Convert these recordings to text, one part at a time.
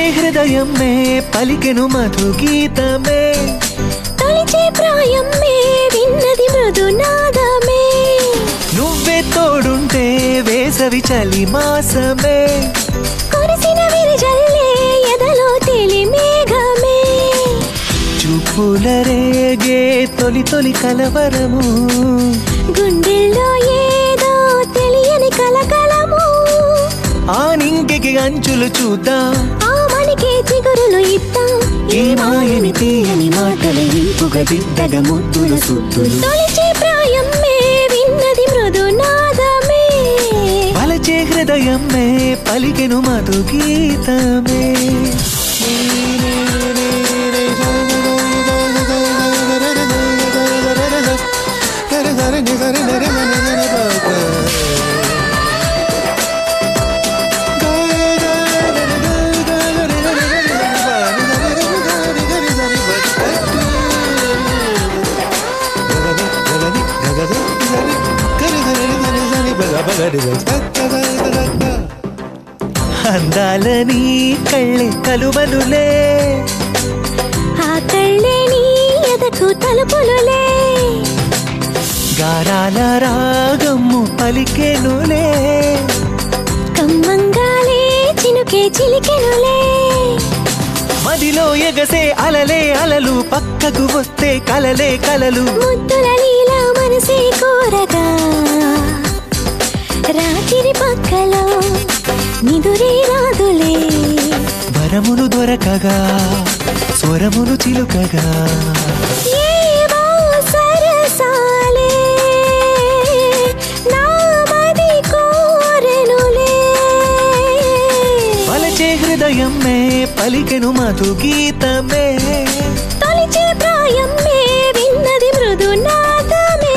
హృదయమే పలికెను మధు గీతమే తొలిచే ప్రాయమ్మే విన్నది మృదునాదమే నువ్వే తోడుంటే వేసవి చలి మాసమే కురిసిన విరిజల్లే ఎదలో తెలి మేఘమే చూపుల రేగే తొలి తొలి కలవరము గుండెల్లో ఏదో తెలియని కలకలము ఆ నింగికి అంచులు చూద్దాం ఆ మనకే చిగురులు ఇద్దాం ఈ మాయని తీయని మాటలు ఇంపుగా దిద్దగ ముద్దుల సుద్దులు తొలిచే ప్రాయమ్మే విన్నది మృదునాదమే వలచే హృదయమే పలికెను మధు గీతమే అందాలని కళ్ళే కలువలులే ఆ కళ్ళే నీ ఎదకు తలుపులులే గారాల రాగమ్ము పలికెనులే కమ్మంగాలే చినుకే చిలికెనులే మదిలో ఎగసే అలలే అలలు పక్కకు వస్తే కలలే కలలు ముద్దుల నీలా మనసే కోరగా రాత్రి పక్కలో నిదురే రాదులే వరములు దొరకగా స్వరములు చిలుకగా ఏవో సరసాలే నా మది కోరెనులే వలచే హృదయమే పలికెను మధు గీతమే తొలిచే ప్రాయమ్మే విన్నది మృదునాదమే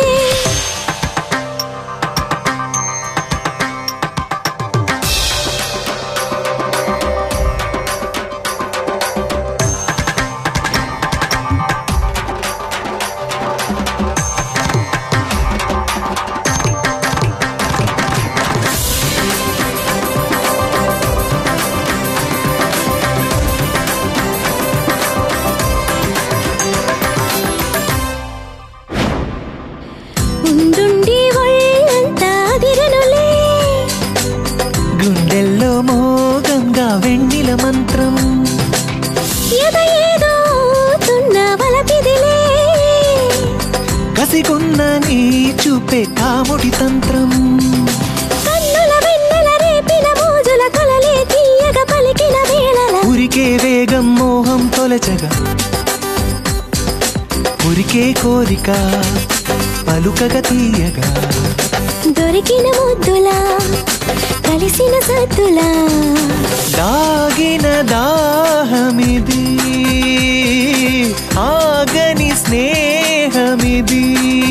ఉండుండి ఒళ్ళంతా అదిరనులే గుండెల్లో మోగంగా వెన్నెల మంత్రం ఎద ఏదో తున్న వలపిదిలే కసిగున్న నీ చూపే కాముడి తంత్రం కన్నుల వెన్నెల రేపిన మోజుల కలలే తీయగ పలికిన వేళల ఉరికే వేగం మోహం తొలచగా ఉరికే కోరిక పలుకగ తీయగా దొరికిన ముద్దులా కలిసిన సద్దులా దాగిన దాహమిది ఆగని స్నేహమిది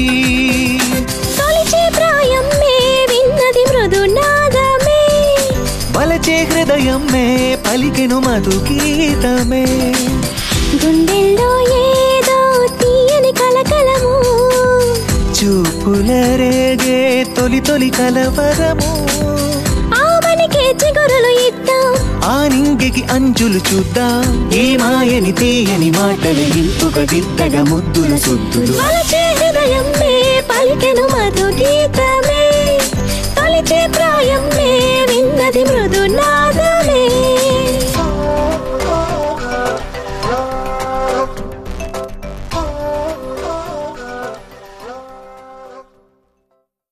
తొలిచే ప్రాయమ్మే విన్నది మృదునాదమే వలచే హృదయమే పలికెను మధు గీతమే గుండెల్లో ఏదో తీయని కలకలము చూపుల రేగే తొలి తొలి కలవరము ఆమనికే చిగురులు ఇద్దాం ఆ నింగికి అంచులు చూద్దాం ఈ మాయని తీయని మాటలు ఇంపుగా దిద్దగా ముద్దుల సుద్దులు వలచే హృదయమ్మే పలికెను మధు గీతమే తొలిచే ప్రాయమ్మే విన్నది మృదునా